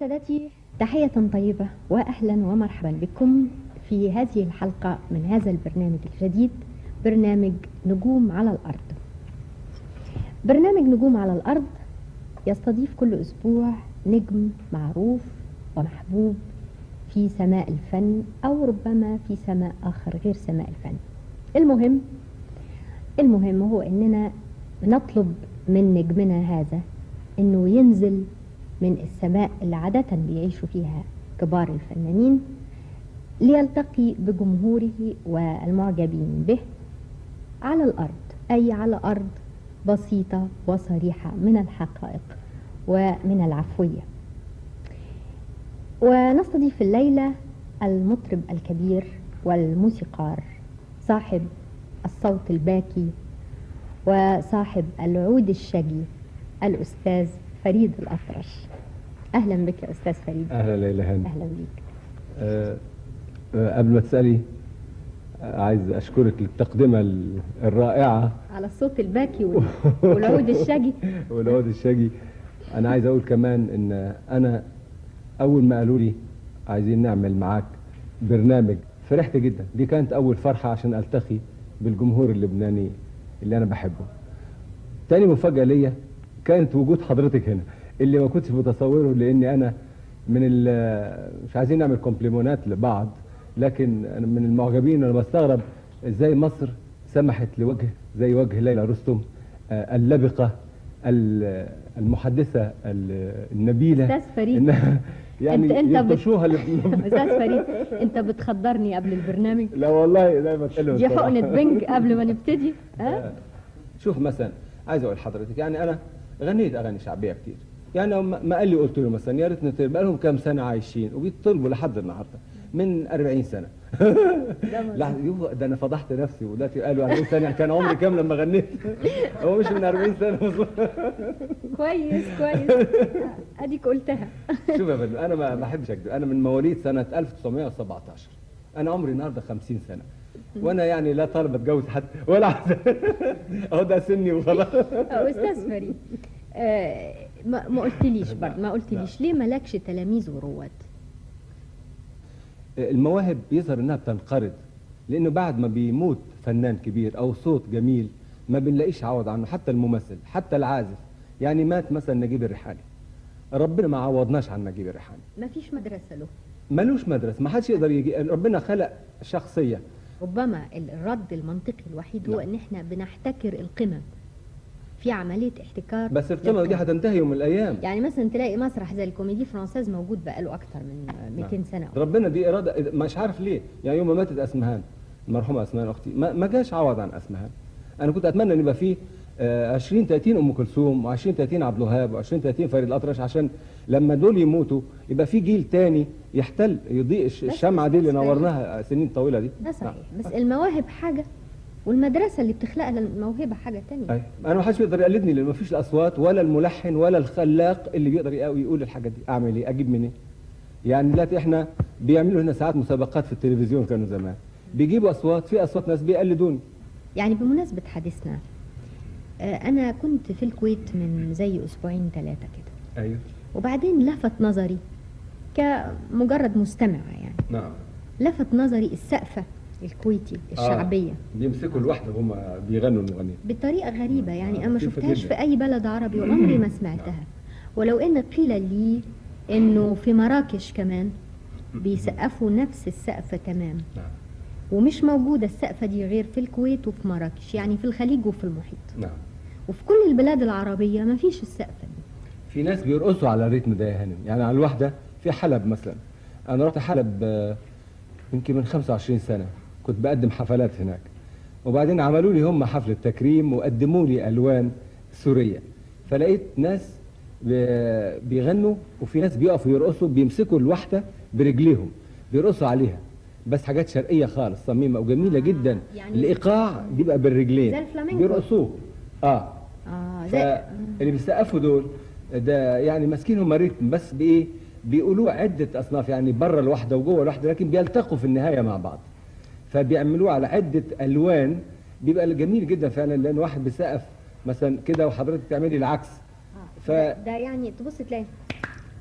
سادتي تحية طيبة وأهلا ومرحبا بكم في هذه الحلقة من هذا البرنامج الجديد برنامج نجوم على الأرض برنامج نجوم على الأرض يستضيف كل أسبوع نجم معروف ومحبوب في سماء الفن أو ربما في سماء آخر غير سماء الفن المهم المهم هو أننا نطلب من نجمنا هذا أنه ينزل من السماء اللي عادة بيعيشوا فيها كبار الفنانين ليلتقي بجمهوره والمعجبين به على الأرض أي على أرض بسيطة وصريحة من الحقائق ومن العفوية ونستضيف الليلة المطرب الكبير والموسيقار صاحب الصوت الباكي وصاحب العود الشجي الأستاذ فريد الأطرش أهلا بك يا أستاذ فريد اهلا ليلى هاني أهلا بك آه، آه، قبل ما تسالي آه، عايز اشكرك للتقدمه ال- الرائعه على الصوت الباكي وال- والعود الشجي والعود الشجي انا عايز اقول كمان ان انا اول ما قالوا لي عايزين نعمل معاك برنامج فرحت جدا دي كانت اول فرحه عشان التقي بالجمهور اللبناني اللي انا بحبه تاني مفاجاه ليا كانت وجود حضرتك هنا اللي ما كنتش متصوره لاني انا من ال- مش عايزين نعمل كومبليمونات لبعض لكن انا من المعجبين انا بستغرب ازاي مصر سمحت لوجه زي وجه ليلى رستم آه، اللبقه ال- المحدثه ال- النبيله أستاذ فريد. إنها يعني أنت- أنت بت- يفرشوها ل- أستاذ فريد أنت بتخدرني قبل البرنامج لا والله لا ما تقلوا دي الصراحة. حقنة بنج قبل ما نبتدي ها؟ شوف مثلا عايز اقول لحضرتك يعني انا غنيت اغاني شعبيه كتير يعني ما ما قال لي قلت له مثلا يا ريت نطير بقى لهم كام سنه عايشين وبيطلبوا لحد النهارده من 40 سنه لا يو- ده انا فضحت نفسي ودلوقتي قالوا 40 سنه كان عمري كام لما غنيت هو مش من 40 سنه كويس كويس أديك قلتها شوف يا فندم انا ما بحبش اكذب انا من مواليد سنه 1917 انا عمري النهارده 50 سنه وانا يعني لا طالب اتجوز حد ولا عايز اهو ده سني وخلاص أستاذ فريد آه، ما ما قلتليش برضه ما قلتليش ليه مالكش تلاميذ ورواد المواهب بيظهر انها بتنقرض لانه بعد ما بيموت فنان كبير او صوت جميل ما بنلاقيش عوض عنه حتى الممثل حتى العازف يعني مات مثلا نجيب الريحاني ربنا ما عوضناش عن نجيب الريحاني ما فيش مدرسة له ملوش مدرسه ما حدش يقدر يجي ربنا خلق شخصيه ربما الرد المنطقي الوحيد هو نعم. ان احنا بنحتكر القمم في عملية احتكار بس القمه دي للقمم. هتنتهي يوم من الايام يعني مثلا تلاقي مسرح زي الكوميدي فرانسيز موجود بقاله اكتر من 200 سنة ربنا دي اراده مش عارف ليه يعني يوم ما ماتت اسمهان المرحومه اسمهان اختي ما, ما جاش عوض عن اسمهان انا كنت اتمنى ان يبقى فيه آه، 20 30 ام كلثوم و20 30 عبد الوهاب و20 30 فريد الاطرش عشان لما دول يموتوا يبقى في جيل تاني يحتل يضيء الش- بس- الشمعه دي اللي بس- نورناها سنين طويله دي ده صحيح بس المواهب حاجة والمدرسة اللي بتخلق لها الموهبة حاجة تانية أي. انا ما حدش بيقدر يقلدني لان ما فيش الاصوات ولا الملحن ولا الخلاق اللي بيقدر يقوي- يقول الحاجات دي اعمل ايه اجيب منين يعني دلوقتي احنا بيعملوا هنا ساعات مسابقات في التلفزيون كانوا زمان بيجيبوا اصوات في اصوات ناس بيقلدوني يعني بمناسبة حديثنا آه، أنا كنت في الكويت من زي أسبوعين ثلاثة كده ايوه وبعدين لفت نظري كمجرد مستمعة يعني نعم لفت نظري السقفة الكويتي الشعبية آه. بيمسكوا الوحده وهم بيغنوا المغنيين بطريقة غريبة يعني أنا ما لطيفة شفتهاش جدا. في أي بلد عربي وعمري ما سمعتها ولو إن قيل لي إنه في مراكش كمان بيسقفوا نفس السقفة تمام نعم ومش موجودة السقفة دي غير في الكويت وفي مراكش يعني في الخليج وفي المحيط نعم وفي كل البلاد العربية ما فيش السقفة دي في ناس بيرقصوا على الريتم ده يا هانم يعني على الواحده في حلب مثلا انا رحت حلب آه، يمكن من 25 سنه كنت بقدم حفلات هناك وبعدين عملوا لي هم حفله تكريم وقدموا لي الوان سوريه فلقيت ناس بي- بيغنوا وفي ناس بيقفوا يرقصوا بيمسكوا الواحده برجليهم بيرقصوا عليها بس حاجات شرقيه خالص صميمه وجميله جدا يعني- الايقاع بيبقى بالرجلين زي الفلامينكو. بيرقصوه اه اه زي فاللي بيسقفوا دول ده يعني ماسكينهم ريتم بس بايه بيقولوه عده اصناف يعني بره الواحده وجوه الواحده لكن بيلتقوا في النهايه مع بعض فبيعملوه على عده الوان بيبقى جميل جدا فعلا لان واحد بيسقف مثلا كده وحضرتك تعملي العكس ف ده, ده يعني تبص تلاقي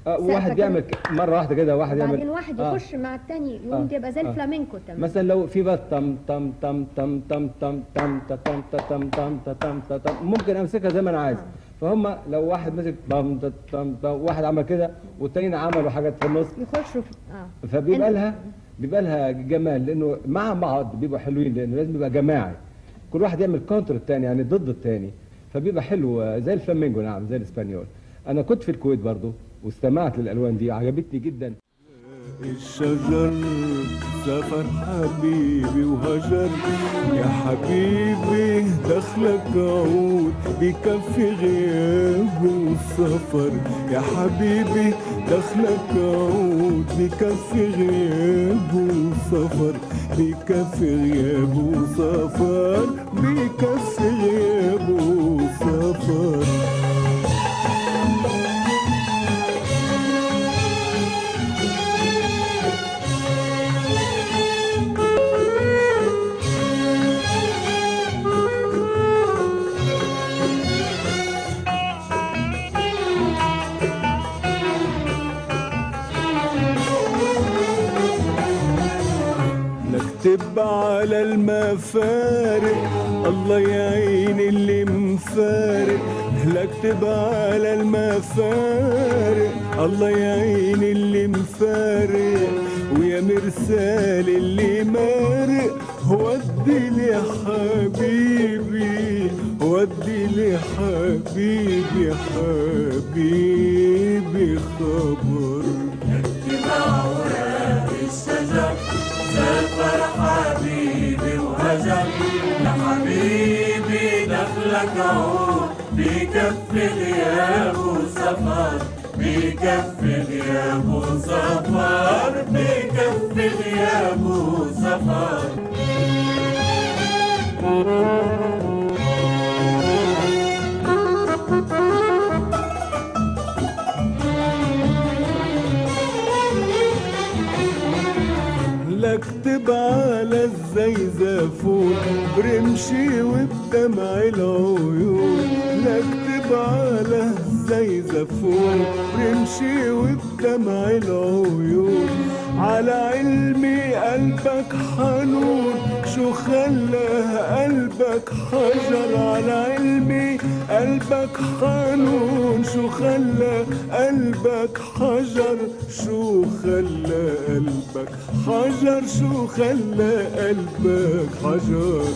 آه واحد سقفة بيعمل كده. ك- مره واحده كده واحد يعمل وبعدين واحد آه. يخش مع التاني يقوم آه. يبقى زي آه. الفلامينكو تمام مثلا لو في بقى تم تم تم تم تم تم تم تم تم تم تم تم تم تم ممكن امسكها زي ما انا عايز فهم لو واحد مسك تم تم تم تم واحد عمل كده والتانيين عملوا حاجات في النص يخشوا في اه فبيبقى أنت- لها بيبقى لها جمال لانه مع بعض بيبقوا حلوين لانه لازم يبقى جماعي كل واحد يعمل كونتر التاني يعني ضد التاني فبيبقى حلو آه، زي الفلامينجو نعم زي الاسبانيول انا كنت في الكويت برضو واستمعت للالوان دي عجبتني جدا الشجر سافر حبيبي وهجر يا حبيبي دخلك عود بكفي غياب وسفر يا حبيبي دخلك عود بكفي غياب وسفر بكفي غياب وسفر بكفي غياب وسفر نكتب على المفارق الله يعين اللي مفارق نكتب على المفارق الله يعين اللي مفارق ويا مرسال اللي مارق ودي لي حبيبي ودي لي حبيبي حبيبي خبر الشجر سافر حبيبي وهجر يا حبيبي دخلك عود بكفي غياب وسفر بكفي غياب وسفر بكفي غياب وسفر لا اكتب على الزيزفون برمشي وبدمع العيون لا اكتب على الزيزفون برمشي وبدمع العيون على علمي قلبك حنون شو خلى قلبك حجر على علمي قلبك حنون شو خلى قلبك حجر شو خلى قلبك حجر شو خلى قلبك حجر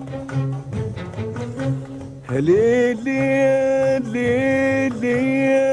ليلي يا ليلي يا